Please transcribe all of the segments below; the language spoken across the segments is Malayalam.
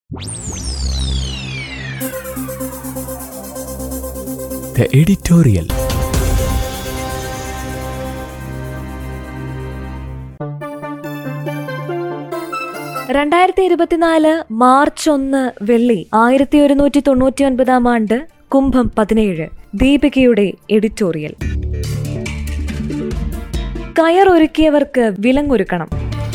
The editorial. രണ്ടായിരത്തി ഇരുപത്തിനാല് മാർച്ച് ഒന്ന് വെള്ളി ആയിരത്തി ഒരുന്നൂറ്റി തൊണ്ണൂറ്റി ഒൻപതാം ആണ്ട് കുംഭം പതിനേഴ് ദീപികയുടെ എഡിറ്റോറിയൽ കയറൊരുക്കിയവർക്ക് വിലങ്ങൊരുക്കണം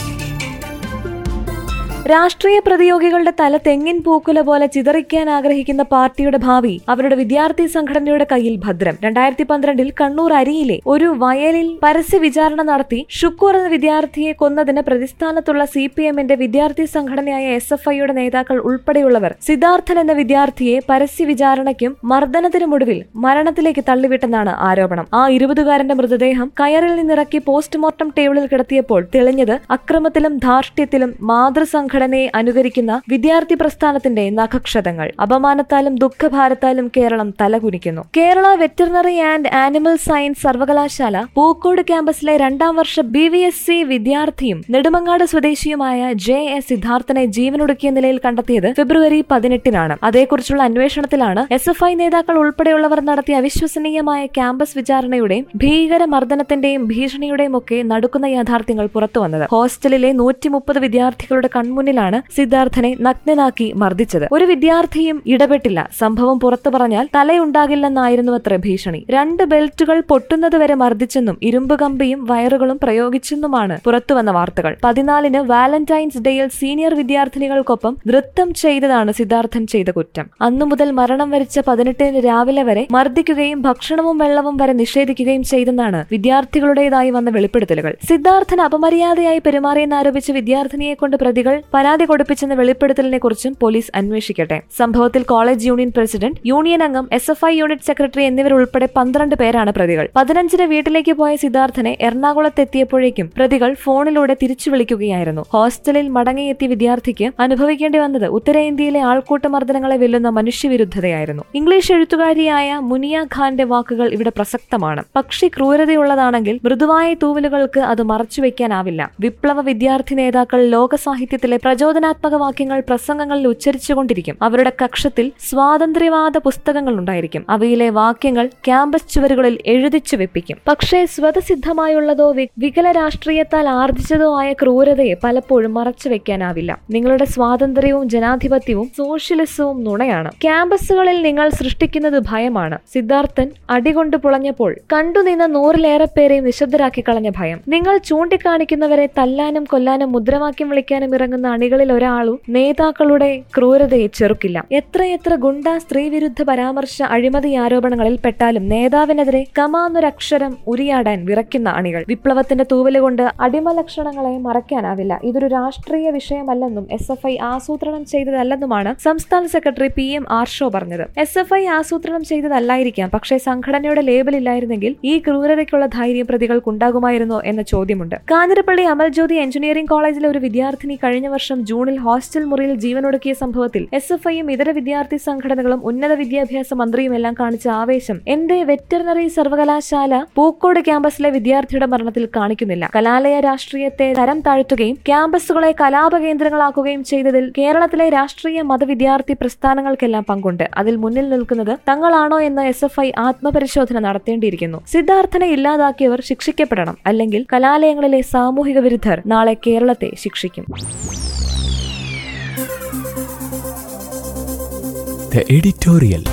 രാഷ്ട്രീയ പ്രതിയോഗികളുടെ തല തെങ്ങിൻ പൂക്കുല പോലെ ചിതറിക്കാൻ ആഗ്രഹിക്കുന്ന പാർട്ടിയുടെ ഭാവി അവരുടെ വിദ്യാർത്ഥി സംഘടനയുടെ കയ്യിൽ ഭദ്രം രണ്ടായിരത്തി പന്ത്രണ്ടിൽ കണ്ണൂർ അരിയിലെ ഒരു വയലിൽ പരസ്യ വിചാരണ നടത്തി ഷുക്കൂർ എന്ന വിദ്യാർത്ഥിയെ കൊന്നതിന് പ്രതിസ്ഥാനത്തുള്ള സി പി എമ്മിന്റെ വിദ്യാർത്ഥി സംഘടനയായ എസ് എഫ് ഐയുടെ നേതാക്കൾ ഉൾപ്പെടെയുള്ളവർ സിദ്ധാർത്ഥൻ എന്ന വിദ്യാർത്ഥിയെ പരസ്യ വിചാരണയ്ക്കും മർദ്ദനത്തിനുമൊടുവിൽ മരണത്തിലേക്ക് തള്ളിവിട്ടെന്നാണ് ആരോപണം ആ ഇരുപതുകാരന്റെ മൃതദേഹം കയറിൽ നിന്നിറക്കി പോസ്റ്റ്മോർട്ടം ടേബിളിൽ കിടത്തിയപ്പോൾ തെളിഞ്ഞത് അക്രമത്തിലും ധാർഷ്ട്യത്തിലും മാതൃസംഘടനയെ അനുകരിക്കുന്ന വിദ്യാർത്ഥി പ്രസ്ഥാനത്തിന്റെ നഖക്ഷതങ്ങൾ അപമാനത്താലും ദുഃഖഭാരത്താലും കേരളം തലകുനിക്കുന്നു Kerala veterinary and animal science സർവകലാശാല പൂക്കോട് ക്യാമ്പസിലെ രണ്ടാം വർഷ ബി വി എസ് സി വിദ്യാർത്ഥിയും നെടുമങ്ങാട് സ്വദേശിയുമായ ജെ എസ് സിദ്ധാർത്ഥനെ ജീവനൊടുക്കിയ നിലയിൽ കണ്ടെത്തിയത് ഫെബ്രുവരി പതിനെട്ടിനാണ് അതേക്കുറിച്ചുള്ള അന്വേഷണത്തിലാണ് എസ് എഫ് ഐ നേതാക്കൾ ഉൾപ്പെടെയുള്ളവർ നടത്തിയ അവിശ്വസനീയമായ ക്യാമ്പസ് വിചാരണയുടെയും ഭീകര മർദ്ദനത്തിന്റെയും ഭീഷണിയുടെയും ഒക്കെ നടുക്കുന്ന യാഥാർത്ഥ്യങ്ങൾ പുറത്തുവന്നത് ഹോസ്റ്റലിലെ നൂറ്റി മുപ്പത് വിദ്യാർത്ഥികളുടെ കൺമുന്നിലാണ് സിദ്ധാർത്ഥനെ നഗ്നനാക്കി മർദ്ദിച്ചത് ഒരു വിദ്യാർത്ഥിയും ഇടപെട്ടില്ല സംഭവം പുറത്തു പറഞ്ഞാൽ തലയുണ്ടാകില്ലെന്നായിരുന്നു അത്ര ഭീഷണി രണ്ട് ബെൽറ്റുകൾ പൊട്ടുന്നതുവരെ മർദ്ദിച്ചെന്നും ഇരുമ്പ് കമ്പിയും വയറുകളും പ്രയോഗിച്ചെന്നുമാണ് പുറത്തുവന്ന വാർത്തകൾ പതിനാലിന് വാലന്റൈൻസ് ഡേയിൽ സീനിയർ വിദ്യാർത്ഥിനികൾക്കൊപ്പം നൃത്തം ചെയ്തതാണ് സിദ്ധാർത്ഥൻ ചെയ്ത കുറ്റം അന്നു മുതൽ മരണം വരിച്ച പതിനെട്ടിന് രാവിലെ വരെ മർദ്ദിക്കുകയും ഭക്ഷണവും വെള്ളവും വരെ നിഷേധിക്കുകയും ചെയ്തെന്നാണ് വിദ്യാർത്ഥികളുടേതായി വന്ന വെളിപ്പെടുത്തലുകൾ സിദ്ധാർത്ഥൻ അപമര്യാദയായി പെരുമാറിയെന്നാരോപിച്ച് വിദ്യാർത്ഥിനിയെ കൊണ്ട് പ്രതികൾ പരാതി കൊടുപ്പിച്ചെന്ന വെളിപ്പെടുത്തലിനെ കുറിച്ചും പോലീസ് അന്വേഷിക്കട്ടെ സംഭവത്തിൽ കോളേജ് യൂണിയൻ പ്രസിഡന്റ് യൂണിയൻ അംഗം S F I unit secretary എന്നിവരുൾപ്പെടെ പന്ത്രണ്ട് പേരാണ് പ്രതികൾ പതിനഞ്ചിന് വീട്ടിലേക്ക് പോയ സിദ്ധാർത്ഥനെ എറണാകുളത്തെത്തിയപ്പോഴേക്കും പ്രതികൾ ഫോണിലൂടെ തിരിച്ചു വിളിക്കുകയായിരുന്നു ഹോസ്റ്റലിൽ മടങ്ങിയെത്തിയ വിദ്യാർത്ഥിക്ക് അനുഭവിക്കേണ്ടി വന്നത് ഉത്തരേന്ത്യയിലെ ആൾക്കൂട്ട മർദ്ദനങ്ങളെ വെല്ലുന്ന മനുഷ്യവിരുദ്ധതയായിരുന്നു ഇംഗ്ലീഷ് എഴുത്തുകാരിയായ മുനിയ ഖാന്റെ വാക്കുകൾ ഇവിടെ പ്രസക്തമാണ് പക്ഷി ക്രൂരതയുള്ളതാണെങ്കിൽ മൃദുവായ തൂവലുകൾക്ക് അത് മറച്ചുവെക്കാനാവില്ല വിപ്ലവ വിദ്യാർത്ഥി നേതാക്കൾ ലോക സാഹിത്യത്തിലെ പ്രചോദനാത്മക വാക്യങ്ങൾ പ്രസംഗങ്ങളിൽ ഉച്ചരിച്ചുകൊണ്ടിരിക്കും അവരുടെ കക്ഷത്തിൽ സ്വാതന്ത്ര്യവാദ പുസ്തകങ്ങൾ ഉണ്ടായിരിക്കും അവയിലെ വാക്യങ്ങൾ ക്യാമ്പസ് ചുവരുകളിൽ എഴുതിച്ചു വെപ്പിക്കും പക്ഷേ സ്വതസിദ്ധമായുള്ളതോ വി- വികല രാഷ്ട്രീയത്താൽ ആർജിച്ചതോ ആയ ക്രൂരതയെ പലപ്പോഴും മറച്ചു വെക്കാനാവില്ല നിങ്ങളുടെ സ്വാതന്ത്ര്യവും ജനാധിപത്യവും സോഷ്യലിസവും നുണയാണ് ക്യാമ്പസുകളിൽ നിങ്ങൾ സൃഷ്ടിക്കുന്നത് ഭയമാണ് സിദ്ധാർത്ഥൻ അടികൊണ്ട് പുളഞ്ഞപ്പോൾ കണ്ടുനിന്ന നൂറിലേറെ പേരെ നിശബ്ദരാക്കി കളഞ്ഞ ഭയം നിങ്ങൾ ചൂണ്ടിക്കാണിക്കുന്നവരെ തല്ലാനും കൊല്ലാനും മുദ്രാവാക്യം വിളിക്കാനും ഇറങ്ങുന്ന അണികളിൽ ഒരാളും നേതാക്കളുടെ ക്രൂരതയെ ചെറുക്കില്ല എത്രയെത്ര ഗുണ്ട സ്ത്രീവിരുദ്ധ പരാമർശ അഴിമതി ആരോപണങ്ങളിൽ പെട്ടാലും നേതാവിനെതിരെ കമാന്നൊരക്ഷരം ഉരിയാടാൻ വിറയ്ക്കുന്ന അണികൾ വിപ്ലവത്തിന്റെ തൂവലുകൊണ്ട് അടിമ ലക്ഷണങ്ങളെ മറയ്ക്കാനാവില്ല ഇതൊരു രാഷ്ട്രീയ വിഷയമല്ലെന്നും എസ് എഫ് ഐ ആസൂത്രണം ചെയ്തതല്ലെന്നുമാണ് സംസ്ഥാന സെക്രട്ടറി പി എം ആർഷോ പറഞ്ഞത് എസ് എഫ് ഐ ആസൂത്രണം ചെയ്തതല്ലായിരിക്കാം പക്ഷേ സംഘടനയുടെ ലേബൽ ഇല്ലായിരുന്നെങ്കിൽ ഈ ക്രൂരതയ്ക്കുള്ള ധൈര്യം പ്രതികൾക്കുണ്ടാകുമായിരുന്നോ എന്ന ചോദ്യമുണ്ട് കാഞ്ഞിരപ്പള്ളി അമൽജ്യോതി എഞ്ചിനീയറിംഗ് കോളേജിലെ ഒരു വിദ്യാർത്ഥിനി കഴിഞ്ഞ വർഷം ജൂണിൽ ഹോസ്റ്റൽ മുറിയിൽ ജീവനൊടുക്കിയ സംഭവത്തിൽ എസ് എഫ് ഐയും ഇതര വിദ്യാർത്ഥി സംഘടനകളും ഉന്നത വിദ്യാഭ്യാസ മന്ത്രിയും എല്ലാം കാണിച്ച ആവേശം എന്റെ വെറ്ററിനറി സർവകലാശാല പൂക്കോട് ക്യാമ്പസിലെ വിദ്യാർത്ഥിയുടെ മരണത്തിൽ കാണിക്കുന്നില്ല കലാലയ രാഷ്ട്രീയത്തെ തരം താഴ്ത്തുകയും ക്യാമ്പസുകളെ കലാപ കേന്ദ്രങ്ങളാക്കുകയും ചെയ്തതിൽ കേരളത്തിലെ രാഷ്ട്രീയ മതവിദ്യാർത്ഥി പ്രസ്ഥാനങ്ങൾക്കെല്ലാം പങ്കുണ്ട് അതിൽ മുന്നിൽ നിൽക്കുന്നത് തങ്ങളാണോ എന്ന് എസ് എഫ് ഐ ആത്മപരിശോധന നടത്തേണ്ടിയിരിക്കുന്നു സിദ്ധാർത്ഥനെ ഇല്ലാതാക്കിയവർ ശിക്ഷിക്കപ്പെടണം അല്ലെങ്കിൽ കലാലയങ്ങളിലെ സാമൂഹിക വിരുദ്ധർ നാളെ കേരളത്തെ ശിക്ഷിക്കും The editorial.